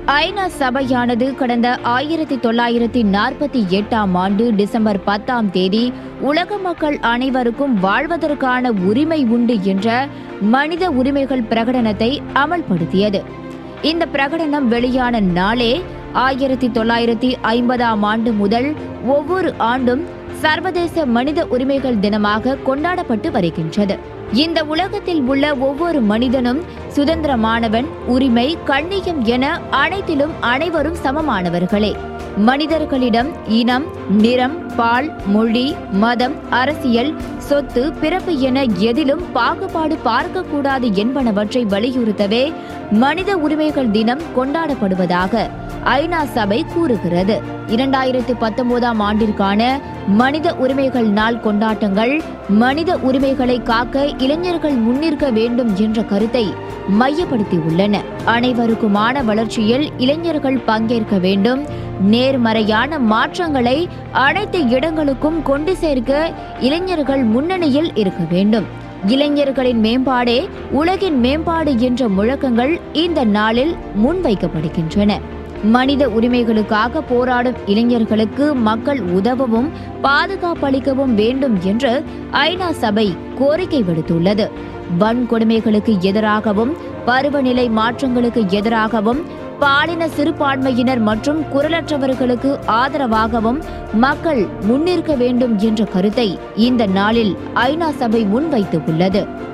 ஐநா சபையானது கடந்த ஆயிரத்தி தொள்ளாயிரத்தி நாற்பத்தி எட்டாம் ஆண்டு டிசம்பர் பத்தாம் தேதி உலக மக்கள் அனைவருக்கும் வாழ்வதற்கான உரிமை உண்டு என்ற மனித உரிமைகள் பிரகடனத்தை அமல்படுத்தியது இந்த பிரகடனம் வெளியான நாளே ஆயிரத்தி தொள்ளாயிரத்தி ஐம்பதாம் ஆண்டு முதல் ஒவ்வொரு ஆண்டும் சர்வதேச மனித உரிமைகள் தினமாக கொண்டாடப்பட்டு வருகின்றது இந்த உலகத்தில் உள்ள ஒவ்வொரு மனிதனும் சுதந்திரமானவன் உரிமை கண்ணியம் என அனைத்திலும் அனைவரும் சமமானவர்களே மனிதர்களிடம் இனம் நிறம் பால் மொழி மதம் அரசியல் சொத்து பிறப்பு என எதிலும் பாகுபாடு பார்க்கக்கூடாது என்பனவற்றை வலியுறுத்தவே மனித உரிமைகள் தினம் கொண்டாடப்படுவதாக ஐநா சபை கூறுகிறது இரண்டாயிரத்து பத்தொன்பதாம் ஆண்டிற்கான மனித உரிமைகள் நாள் கொண்டாட்டங்கள் மனித உரிமைகளை காக்க இளைஞர்கள் முன்னிற்க வேண்டும் என்ற கருத்தை மையப்படுத்தியுள்ளன அனைவருக்குமான வளர்ச்சியில் இளைஞர்கள் பங்கேற்க வேண்டும் நேர்மறையான மாற்றங்களை அனைத்து இடங்களுக்கும் கொண்டு சேர்க்க இளைஞர்கள் முன்னணியில் இருக்க வேண்டும் இளைஞர்களின் மேம்பாடே உலகின் மேம்பாடு என்ற முழக்கங்கள் இந்த நாளில் முன்வைக்கப்படுகின்றன மனித உரிமைகளுக்காக போராடும் இளைஞர்களுக்கு மக்கள் உதவவும் பாதுகாப்பளிக்கவும் வேண்டும் என்று ஐநா சபை கோரிக்கை விடுத்துள்ளது வன்கொடுமைகளுக்கு எதிராகவும் பருவநிலை மாற்றங்களுக்கு எதிராகவும் பாலின சிறுபான்மையினர் மற்றும் குரலற்றவர்களுக்கு ஆதரவாகவும் மக்கள் முன்னிற்க வேண்டும் என்ற கருத்தை இந்த நாளில் ஐநா சபை முன்வைத்து உள்ளது